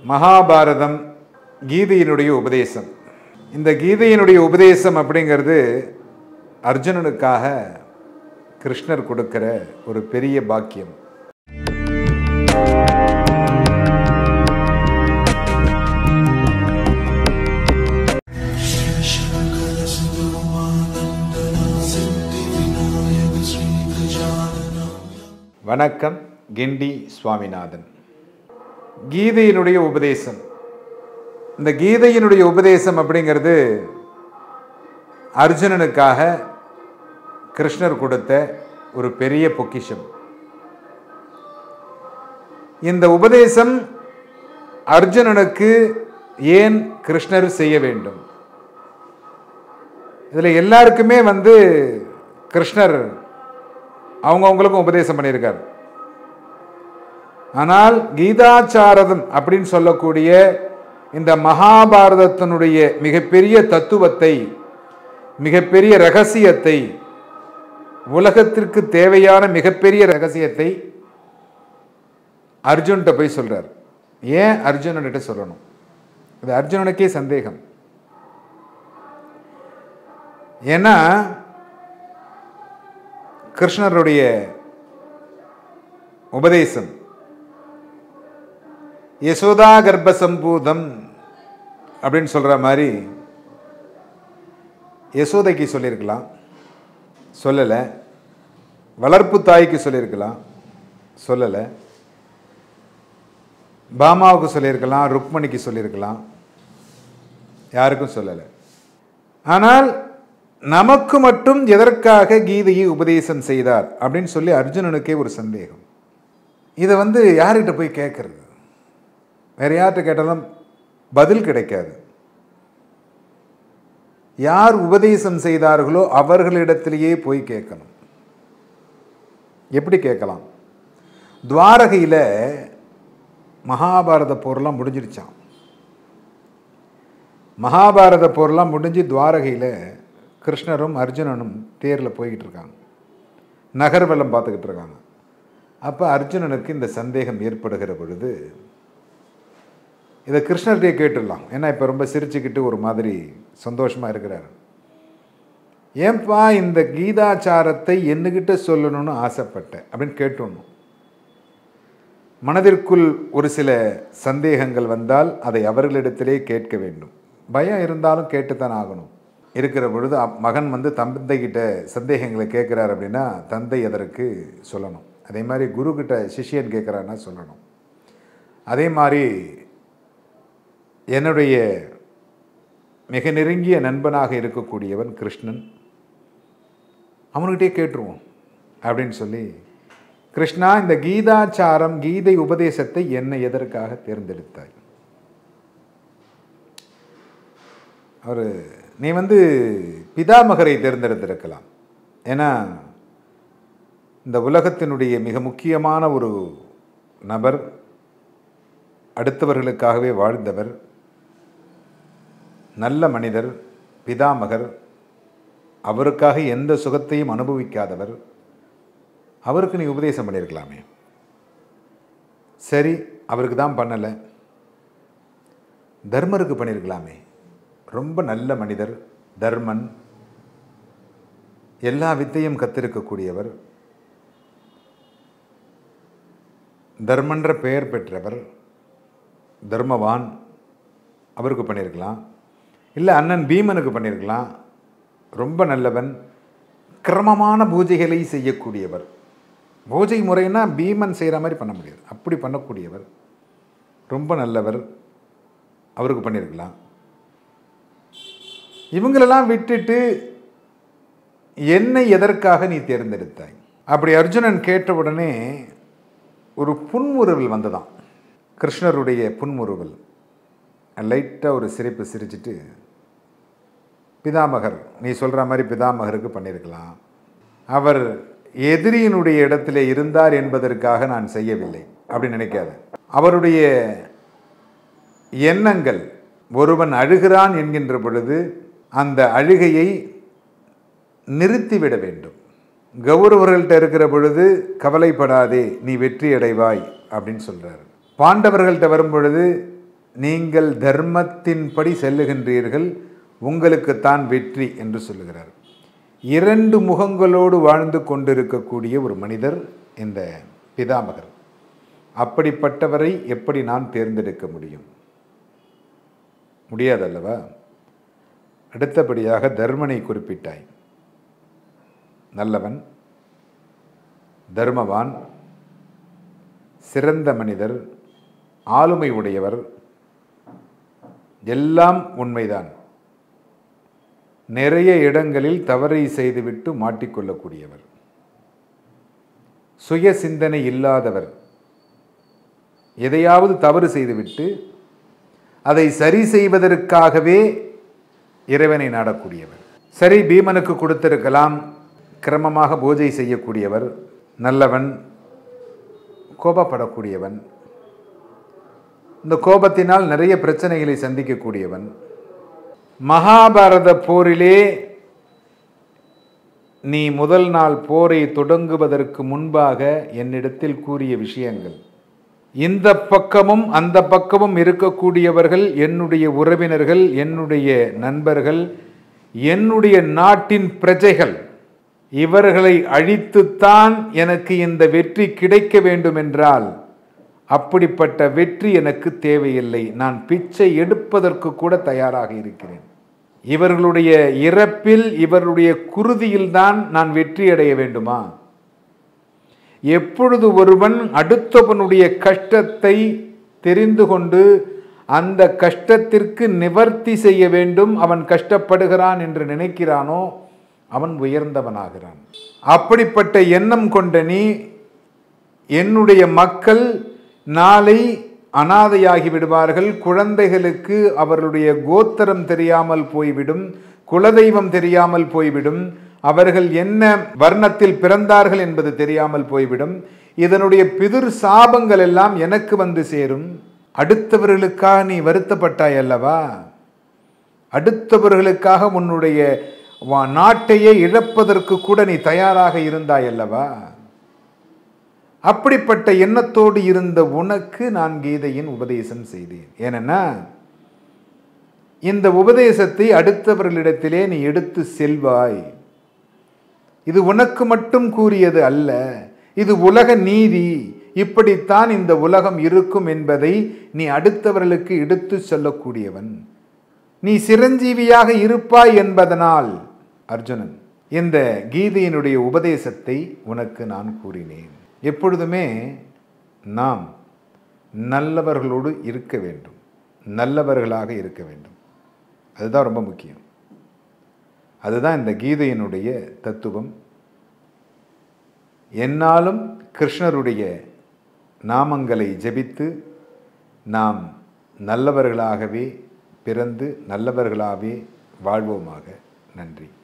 மகாபாரதம் கீதையினுடைய உபதேசம் இந்த கீதையினுடைய உபதேசம் அப்படிங்கிறது அர்ஜுனனுக்காக கிருஷ்ணர் கொடுக்கிற ஒரு பெரிய பாக்கியம் வணக்கம் கிண்டி சுவாமிநாதன் கீதையினுடைய உபதேசம் இந்த கீதையினுடைய உபதேசம் அப்படிங்கிறது அர்ஜுனனுக்காக கிருஷ்ணர் கொடுத்த ஒரு பெரிய பொக்கிஷம் இந்த உபதேசம் அர்ஜுனனுக்கு ஏன் கிருஷ்ணர் செய்ய வேண்டும் இதில் எல்லாருக்குமே வந்து கிருஷ்ணர் அவங்கவுங்களுக்கும் உபதேசம் பண்ணியிருக்கார் ஆனால் கீதாச்சாரதம் அப்படின்னு சொல்லக்கூடிய இந்த மகாபாரதத்தினுடைய மிகப்பெரிய தத்துவத்தை மிகப்பெரிய ரகசியத்தை உலகத்திற்கு தேவையான மிகப்பெரிய ரகசியத்தை அர்ஜுன்கிட்ட போய் சொல்றார் ஏன் அர்ஜுனன்கிட்ட சொல்லணும் இது அர்ஜுனனுக்கே சந்தேகம் ஏன்னா கிருஷ்ணருடைய உபதேசம் யசோதா கர்ப்பசம்பூதம் அப்படின்னு சொல்கிற மாதிரி யசோதைக்கு சொல்லியிருக்கலாம் சொல்லலை வளர்ப்பு தாய்க்கு சொல்லியிருக்கலாம் சொல்லலை பாமாவுக்கு சொல்லியிருக்கலாம் ருக்மணிக்கு சொல்லியிருக்கலாம் யாருக்கும் சொல்லலை ஆனால் நமக்கு மட்டும் எதற்காக கீதையை உபதேசம் செய்தார் அப்படின்னு சொல்லி அர்ஜுனனுக்கே ஒரு சந்தேகம் இதை வந்து யார்கிட்ட போய் கேட்கறது வேற யார்கிட்ட கேட்டாலும் பதில் கிடைக்காது யார் உபதேசம் செய்தார்களோ அவர்களிடத்திலேயே போய் கேட்கணும் எப்படி கேட்கலாம் துவாரகையில் மகாபாரத போர்லாம் முடிஞ்சிருச்சான் மகாபாரத போர்லாம் முடிஞ்சு துவாரகையில் கிருஷ்ணரும் அர்ஜுனனும் தேரில் போய்கிட்டு இருக்காங்க நகர்வலம் பார்த்துக்கிட்டு இருக்காங்க அப்போ அர்ஜுனனுக்கு இந்த சந்தேகம் ஏற்படுகிற பொழுது இதை கிருஷ்ணர்கிட்டே கேட்டுடலாம் ஏன்னா இப்போ ரொம்ப சிரிச்சுக்கிட்டு ஒரு மாதிரி சந்தோஷமாக இருக்கிறார் ஏன்பா இந்த கீதாச்சாரத்தை என்னகிட்ட சொல்லணும்னு ஆசைப்பட்டேன் அப்படின்னு கேட்டுடணும் மனதிற்குள் ஒரு சில சந்தேகங்கள் வந்தால் அதை அவர்களிடத்திலே கேட்க வேண்டும் பயம் இருந்தாலும் கேட்டுத்தான் ஆகணும் இருக்கிற பொழுது மகன் வந்து தந்தைகிட்ட சந்தேகங்களை கேட்குறார் அப்படின்னா தந்தை அதற்கு சொல்லணும் அதே மாதிரி குருக்கிட்ட சிஷியன் கேட்குறான்னா சொல்லணும் அதே மாதிரி என்னுடைய மிக நெருங்கிய நண்பனாக இருக்கக்கூடியவன் கிருஷ்ணன் அவனுக்கிட்டே கேட்டுருவோம் அப்படின்னு சொல்லி கிருஷ்ணா இந்த கீதாச்சாரம் கீதை உபதேசத்தை என்னை எதற்காக தேர்ந்தெடுத்தாய் அவர் நீ வந்து பிதாமகரை தேர்ந்தெடுத்திருக்கலாம் ஏன்னா இந்த உலகத்தினுடைய மிக முக்கியமான ஒரு நபர் அடுத்தவர்களுக்காகவே வாழ்ந்தவர் நல்ல மனிதர் பிதாமகர் அவருக்காக எந்த சுகத்தையும் அனுபவிக்காதவர் அவருக்கு நீ உபதேசம் பண்ணியிருக்கலாமே சரி அவருக்கு தான் பண்ணலை தர்மருக்கு பண்ணியிருக்கலாமே ரொம்ப நல்ல மனிதர் தர்மன் எல்லா வித்தையும் கத்திருக்கக்கூடியவர் தர்மன்ற பெயர் பெற்றவர் தர்மவான் அவருக்கு பண்ணியிருக்கலாம் இல்லை அண்ணன் பீமனுக்கு பண்ணியிருக்கலாம் ரொம்ப நல்லவன் கிரமமான பூஜைகளை செய்யக்கூடியவர் பூஜை முறைன்னா பீமன் செய்கிற மாதிரி பண்ண முடியாது அப்படி பண்ணக்கூடியவர் ரொம்ப நல்லவர் அவருக்கு பண்ணியிருக்கலாம் இவங்களெல்லாம் விட்டுட்டு என்னை எதற்காக நீ தேர்ந்தெடுத்தாய் அப்படி அர்ஜுனன் கேட்டவுடனே ஒரு புன்முறுவல் வந்ததான் கிருஷ்ணருடைய புன்முறுவல் லைட்டாக ஒரு சிரிப்பு சிரிச்சிட்டு பிதாமகர் நீ சொல்கிற மாதிரி பிதாமகருக்கு பண்ணியிருக்கலாம் அவர் எதிரியினுடைய இடத்துல இருந்தார் என்பதற்காக நான் செய்யவில்லை அப்படின்னு நினைக்காத அவருடைய எண்ணங்கள் ஒருவன் அழுகிறான் என்கின்ற பொழுது அந்த அழுகையை நிறுத்திவிட வேண்டும் கௌரவர்கள்ட்ட இருக்கிற பொழுது கவலைப்படாதே நீ வெற்றி அடைவாய் அப்படின்னு சொல்கிறார் பாண்டவர்கள்ட்ட வரும் பொழுது நீங்கள் தர்மத்தின்படி செல்லுகின்றீர்கள் உங்களுக்குத்தான் வெற்றி என்று சொல்லுகிறார் இரண்டு முகங்களோடு வாழ்ந்து கொண்டிருக்கக்கூடிய ஒரு மனிதர் இந்த பிதாமகர் அப்படிப்பட்டவரை எப்படி நான் தேர்ந்தெடுக்க முடியும் முடியாதல்லவா அடுத்தபடியாக தர்மனை குறிப்பிட்டாய் நல்லவன் தர்மவான் சிறந்த மனிதர் ஆளுமை உடையவர் எல்லாம் உண்மைதான் நிறைய இடங்களில் தவறை செய்துவிட்டு மாட்டிக்கொள்ளக்கூடியவர் சுய சிந்தனை இல்லாதவர் எதையாவது தவறு செய்துவிட்டு அதை சரி செய்வதற்காகவே இறைவனை நாடக்கூடியவர் சரி பீமனுக்கு கொடுத்திருக்கலாம் கிரமமாக பூஜை செய்யக்கூடியவர் நல்லவன் கோபப்படக்கூடியவன் இந்த கோபத்தினால் நிறைய பிரச்சனைகளை சந்திக்கக்கூடியவன் மகாபாரத போரிலே நீ முதல் நாள் போரை தொடங்குவதற்கு முன்பாக என்னிடத்தில் கூறிய விஷயங்கள் இந்த பக்கமும் அந்த பக்கமும் இருக்கக்கூடியவர்கள் என்னுடைய உறவினர்கள் என்னுடைய நண்பர்கள் என்னுடைய நாட்டின் பிரஜைகள் இவர்களை அழித்துத்தான் எனக்கு இந்த வெற்றி கிடைக்க வேண்டும் என்றால் அப்படிப்பட்ட வெற்றி எனக்கு தேவையில்லை நான் பிச்சை எடுப்பதற்கு கூட தயாராக இருக்கிறேன் இவர்களுடைய இறப்பில் இவருடைய குருதியில்தான் நான் வெற்றி அடைய வேண்டுமா எப்பொழுது ஒருவன் அடுத்தவனுடைய கஷ்டத்தை தெரிந்து கொண்டு அந்த கஷ்டத்திற்கு நிவர்த்தி செய்ய வேண்டும் அவன் கஷ்டப்படுகிறான் என்று நினைக்கிறானோ அவன் உயர்ந்தவனாகிறான் அப்படிப்பட்ட எண்ணம் கொண்ட நீ என்னுடைய மக்கள் நாளை அனாதையாகி விடுவார்கள் குழந்தைகளுக்கு அவர்களுடைய கோத்திரம் தெரியாமல் போய்விடும் குலதெய்வம் தெரியாமல் போய்விடும் அவர்கள் என்ன வர்ணத்தில் பிறந்தார்கள் என்பது தெரியாமல் போய்விடும் இதனுடைய பிதிர் சாபங்கள் எல்லாம் எனக்கு வந்து சேரும் அடுத்தவர்களுக்காக நீ வருத்தப்பட்டாய் அல்லவா அடுத்தவர்களுக்காக உன்னுடைய வா- நாட்டையே இழப்பதற்கு கூட நீ தயாராக இருந்தாய் அல்லவா அப்படிப்பட்ட எண்ணத்தோடு இருந்த உனக்கு நான் கீதையின் உபதேசம் செய்தேன் ஏனென்னா இந்த உபதேசத்தை அடுத்தவர்களிடத்திலே நீ எடுத்து செல்வாய் இது உனக்கு மட்டும் கூறியது அல்ல இது உலக நீதி இப்படித்தான் இந்த உலகம் இருக்கும் என்பதை நீ அடுத்தவர்களுக்கு எடுத்து சொல்லக்கூடியவன் நீ சிரஞ்சீவியாக இருப்பாய் என்பதனால் அர்ஜுனன் இந்த கீதையினுடைய உபதேசத்தை உனக்கு நான் கூறினேன் எப்பொழுதுமே நாம் நல்லவர்களோடு இருக்க வேண்டும் நல்லவர்களாக இருக்க வேண்டும் அதுதான் ரொம்ப முக்கியம் அதுதான் இந்த கீதையினுடைய தத்துவம் என்னாலும் கிருஷ்ணருடைய நாமங்களை ஜெபித்து நாம் நல்லவர்களாகவே பிறந்து நல்லவர்களாகவே வாழ்வோமாக நன்றி